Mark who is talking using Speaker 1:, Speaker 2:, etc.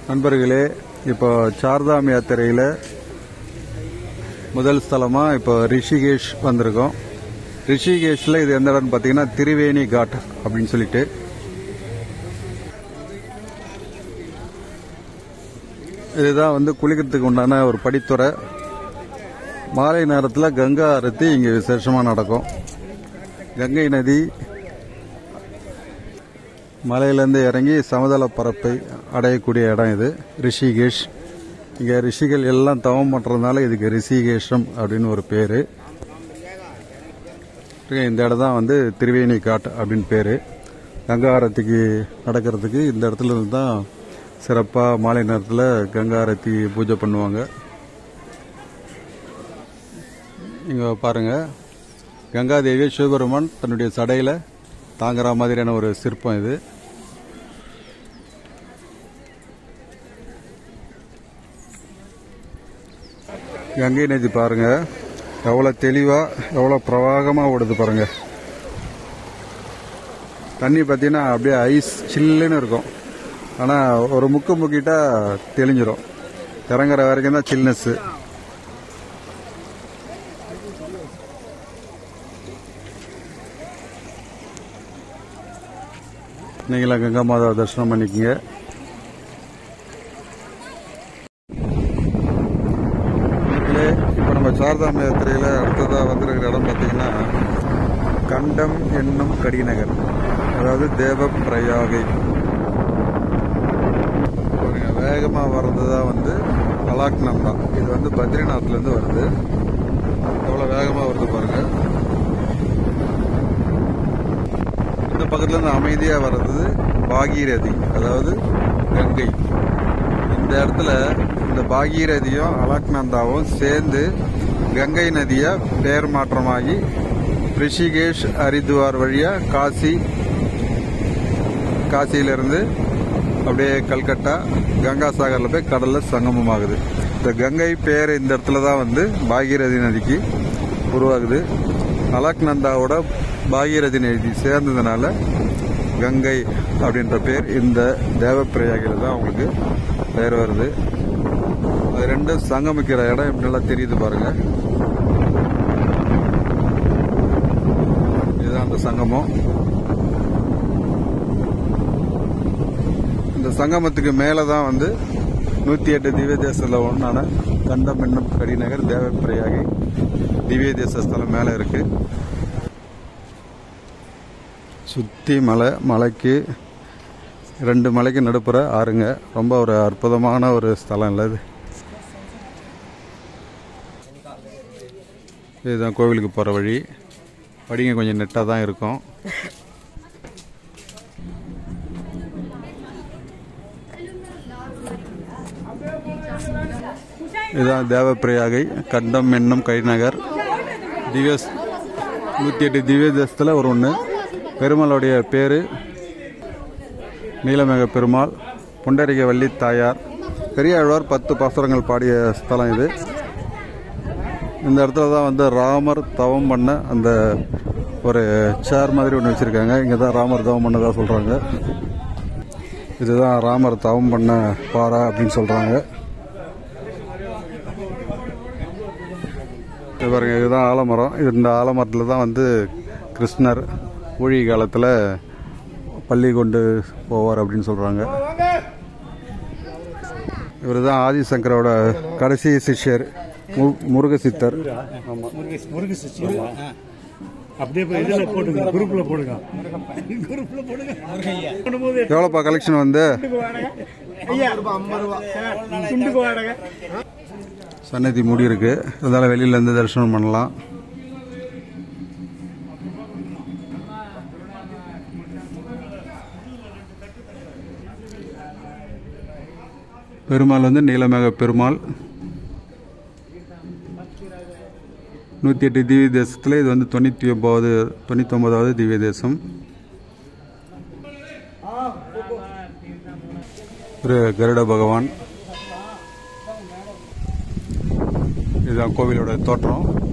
Speaker 1: நண்பர்களே இப்போ சார்தாம் யாத்திரையில் முதல் ஸ்தலமாக இப்போ ரிஷிகேஷ் வந்திருக்கோம் ரிஷிகேஷில் இது எந்த இடம்னு பார்த்தீங்கன்னா திரிவேணி காட் அப்படின்னு சொல்லிட்டு இதுதான் வந்து குளிக்கிறதுக்கு உண்டான ஒரு படித்துறை மாலை நேரத்தில் கங்கா ஆரத்தி இங்கே விசேஷமாக நடக்கும் கங்கை நதி மலையிலேருந்து இறங்கி சமதள பரப்பை அடையக்கூடிய இடம் இது ரிஷிகேஷ் இங்கே ரிஷிகள் எல்லாம் தவம் பண்ணுறதுனால இதுக்கு ரிஷிகேஷம் அப்படின்னு ஒரு பேர் இந்த இடம் தான் வந்து திரிவேணி காட் அப்படின்னு பேர் கங்கா ஆரத்திக்கு நடக்கிறதுக்கு இந்த இடத்துல இருந்து தான் சிறப்பாக மாலை நேரத்தில் கங்கா ஆரத்தி பூஜை பண்ணுவாங்க இங்கே பாருங்கள் கங்காதேவி சிவபெருமான் தன்னுடைய சடையில் தாங்குற மாதிரியான ஒரு சிற்பம் இது கங்கை நதி பாருங்க எவ்வளோ தெளிவாக எவ்வளோ பிரவாகமாக ஓடுது பாருங்க தண்ணி பார்த்தீங்கன்னா அப்படியே ஐஸ் சில்லுன்னு இருக்கும் ஆனால் ஒரு முக்கு முக்கிட்டா தெளிஞ்சிரும் இறங்குற வரைக்கும் தான் சில்னஸ்ஸு நீங்களாம் கங்கா மாதா தரிசனம் பண்ணிக்கங்க மக்களே இப்போ நம்ம சாரதாம யாத்திரையில் அடுத்ததாக வந்திருக்கிற இடம் பார்த்தீங்கன்னா கண்டம் என்னும் கடிநகர் அதாவது தேவ பிரயாகை பாருங்க வேகமாக வர்றது தான் வந்து அலாக்நந்தா இது வந்து பத்ரிநாத்லேருந்து வருது எவ்வளோ வேகமாக வருது பாருங்க இந்த பக்கத்துல இருந்து அமைதியா வர்றது பாகீரதி அதாவது கங்கை இந்த இடத்துல இந்த பாகீரதியும் அலக்நந்தாவும் சேர்ந்து கங்கை நதியா பெயர் மாற்றமாகி ரிஷிகேஷ் ஹரித்வார் வழியா காசி காசியிலிருந்து அப்படியே கல்கட்டா கங்கா சாகர்ல போய் கடல்ல சங்கமமாகுது இந்த கங்கை பேர் இந்த இடத்துல தான் வந்து பாகீரதி நதிக்கு உருவாகுது அலக்நந்தாவோட பாகீரதி நதி சேர்ந்ததுனால கங்கை அப்படின்ற பேர் இந்த தேவப்பிரயாகில தான் அவங்களுக்கு பெயர் வருது அது ரெண்டும் சங்கமிக்கிற இடம் இப்படி நல்லா தெரியுது பாருங்க இதுதான் அந்த சங்கமம் இந்த சங்கமத்துக்கு மேலே தான் வந்து நூற்றி எட்டு திவ்ய தேசத்தில் ஒன்றான கண்டம் என்னும் கடிநகர் தேவப்பிரயாகி திவ்ய தேச ஸ்தலம் மேலே இருக்கு சுற்றி மலை மலைக்கு ரெண்டு மலைக்கு நடுப்புற ஆறுங்க ரொம்ப ஒரு அற்புதமான ஒரு ஸ்தலம் இல்லை இது இதுதான் கோவிலுக்கு போகிற வழி படிங்க கொஞ்சம் நெட்டாக தான் இருக்கும் இதுதான் தேவப்பிரயாகை கண்டம் என்னும் கைநகர் திவ்ய நூற்றி எட்டு திவ்ய தேசத்தில் ஒரு ஒன்று பெருமாளுடைய பேர் நீலமேக பெருமாள் புண்டரிக வள்ளி தாயார் பெரியாழ்வார் பத்து பாசுரங்கள் பாடிய ஸ்தலம் இது இந்த இடத்துல தான் வந்து ராமர் தவம் பண்ண அந்த ஒரு சேர் மாதிரி ஒன்று வச்சுருக்காங்க இங்கே தான் ராமர் தவம் பண்ணதா சொல்கிறாங்க இதுதான் ராமர் தவம் பண்ண பாறை அப்படின்னு சொல்கிறாங்க இது பாருங்க இதுதான் ஆலமரம் இது இந்த ஆலமரத்தில் தான் வந்து கிருஷ்ணர் ஊழி காலத்தில் பள்ளி கொண்டு போவார் அப்படின்னு சொல்கிறாங்க இவர் தான் ஆதிசங்கரோட கடைசி சிஷ்யர் மு- முருக சித்தர் ஆமாம்
Speaker 2: முருகு சிஸ்டம் அப்படியே போய் இதுல போட்டுங்க குரூப்ல போடுங்க குரூப்ல போடுங்க பண்ணும்போது
Speaker 1: எவ்வளோப்பா கலெக்ஷன் வந்து
Speaker 2: துண்டுக்கு வாடகை
Speaker 1: சன்னதி மூடி இருக்கு அதனால வெளியில இருந்து தரிசனம் பண்ணலாம் பெருமாள் வந்து நீலமேக பெருமாள் நூற்றி எட்டு திவ்ய தேசத்தில் இது வந்து தொண்ணூற்றி ஒன்பதாவது தொண்ணூற்றி ஒன்பதாவது திவ்ய தேசம் ஒரு கருட பகவான் இதுதான் கோவிலோட தோற்றம்